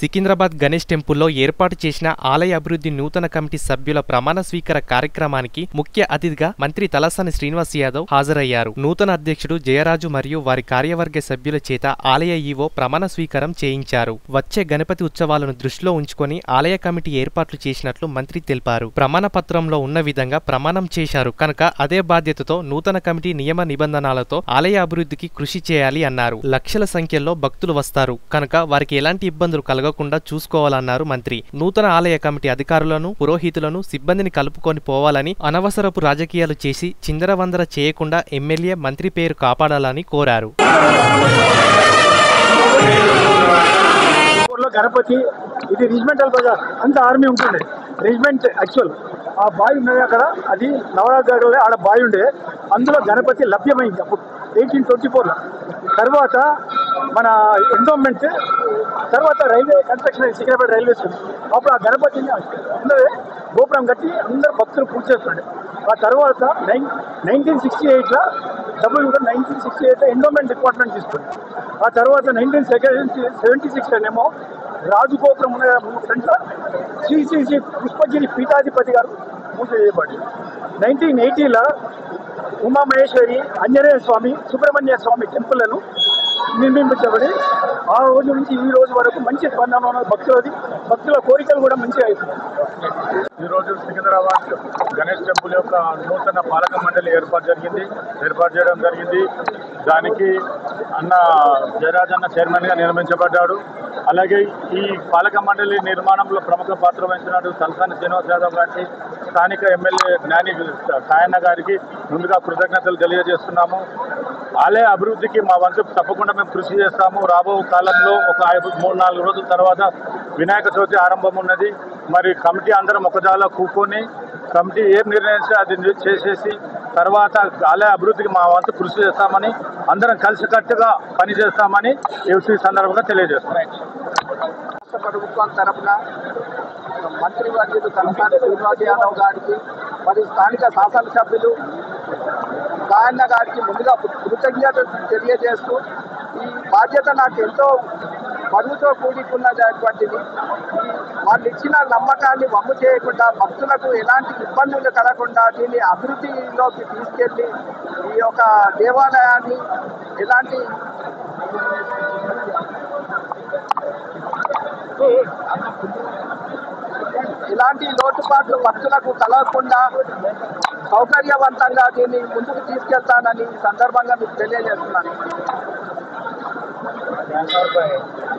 సికింద్రాబాద్ గణేష్ టెంపుల్లో ఏర్పాటు చేసిన ఆలయ అభివృద్ధి నూతన కమిటీ సభ్యుల ప్రమాణ స్వీకార కార్యక్రమానికి ముఖ్య అతిథిగా మంత్రి తలసాని శ్రీనివాస్ యాదవ్ హాజరయ్యారు నూతన అధ్యక్షుడు జయరాజు మరియు వారి కార్యవర్గ సభ్యుల చేత ఆలయ ఈవో ప్రమాణ స్వీకారం చేయించారు వచ్చే గణపతి ఉత్సవాలను దృష్టిలో ఉంచుకొని ఆలయ కమిటీ ఏర్పాట్లు చేసినట్లు మంత్రి తెలిపారు ప్రమాణ పత్రంలో ఉన్న విధంగా ప్రమాణం చేశారు కనుక అదే బాధ్యతతో నూతన కమిటీ నియమ నిబంధనలతో ఆలయ అభివృద్ధికి కృషి చేయాలి అన్నారు లక్షల సంఖ్యలో భక్తులు వస్తారు కనుక వారికి ఎలాంటి ఇబ్బందులు కలగకుండా చూసుకోవాలన్నారు మంత్రి నూతన ఆలయ కమిటీ అధికారులను పురోహితులను సిబ్బందిని కలుపుకొని పోవాలని అనవసరపు రాజకీయాలు చేసి చిందరవందర చేయకుండా ఎమ్మెల్యే మంత్రి పేరు కాపాడాలని కోరారు ఊర్లో గణపతి ఇది రిజిమెంటల్ బజార్ అంత ఆర్మీ ఉంటుండే రెజిమెంట్ యాక్చువల్ ఆ బావి ఉన్నది అక్కడ అది నవరాత్రి ఆడ బావి ఉండే అందులో గణపతి లభ్యమైంది అప్పుడు ఎయిటీన్ ట్వంటీ ఫోర్లో తర్వాత మన ఎండోమెంట్ తర్వాత రైల్వే కన్స్ట్రక్షన్ అయింది సికింద్రాబాద్ రైల్వే స్టేషన్ అప్పుడు ఆ గణపతిని ఉన్నదే గోపురం కట్టి అందరు భక్తులు పూజ చేస్తుండే ఆ తర్వాత నైన్ నైన్టీన్ సిక్స్టీ ఎయిట్లో డబ్బులు కూడా నైన్టీన్ సిక్స్టీ ఎయిట్లో ఎండోమెంట్ డిపార్ట్మెంట్ తీసుకుంది ఆ తర్వాత నైన్టీన్ సెవెంటీ సిక్స్లోనేమో రాజు గోపురం ఉన్న ఫ్రంట్లో శ్రీ శ్రీ శ్రీ పుష్పగిరి పీఠాధిపతి గారు పూజ చేయబడి నైన్టీన్ ఎయిటీలో ఉమామహేశ్వరి ఆంజనేయ స్వామి సుబ్రహ్మణ్య స్వామి టెంపుల్లను నిర్మించబడి ఆ రోజు నుంచి ఈ రోజు వరకు మంచి స్పందన ఉన్న భక్తులది భక్తుల కోరికలు కూడా మంచిగా అవుతున్నాయి ఈరోజు సికింద్రాబాద్ గణేష్ టెంపుల్ యొక్క నూతన పాలక మండలి ఏర్పాటు జరిగింది ఏర్పాటు చేయడం జరిగింది దానికి అన్న జయరాజ్ అన్న చైర్మన్గా నియమించబడ్డాడు అలాగే ఈ పాలక మండలి నిర్మాణంలో ప్రముఖ పాత్ర వహించినట్టు తలసాని శ్రీనివాస్ యాదవ్ గారికి స్థానిక ఎమ్మెల్యే జ్ఞాని సాయన్న గారికి ముందుగా కృతజ్ఞతలు తెలియజేస్తున్నాము ఆలయ అభివృద్ధికి మా వంతు తప్పకుండా మేము కృషి చేస్తాము రాబో కాలంలో ఒక ఐదు- మూడు నాలుగు రోజుల తర్వాత వినాయక చవితి ఆరంభం ఉన్నది మరి కమిటీ అందరం ఒకదాలో కూర్చొని కమిటీ ఏం నిర్ణయిస్తే అది ని- చేసేసి తర్వాత ఆలయ అభివృద్ధికి మా వంతు కృషి చేస్తామని అందరం కలిసికట్టుగా పనిచేస్తామని ఈ సందర్భంగా తెలియజేస్తున్నాం రాష్ట్ర ప్రభుత్వం తరపున మంత్రి వర్యులు తలసాని శ్రీనివాస్ యాదవ్ గారికి మరియు స్థానిక శాసనసభ్యులు సాయన్న గారికి ముందుగా కృతజ్ఞత తెలియజేస్తూ ఈ బాధ్యత నాకు ఎంతో బరువుతో కూడుకున్నటువంటిది ఈ వాళ్ళు ఇచ్చిన నమ్మకాన్ని వమ్ము చేయకుండా భక్తులకు ఎలాంటి ఇబ్బందులు కలగకుండా దీన్ని అభివృద్ధిలోకి తీసుకెళ్ళి ఈ యొక్క దేవాలయాన్ని ఎలాంటి ఇలాంటి లోటుపాట్లు భక్తులకు కలగకుండా సౌకర్యవంతంగా దీన్ని ముందుకు తీసుకెళ్తానని ఈ సందర్భంగా మీకు తెలియజేస్తున్నాను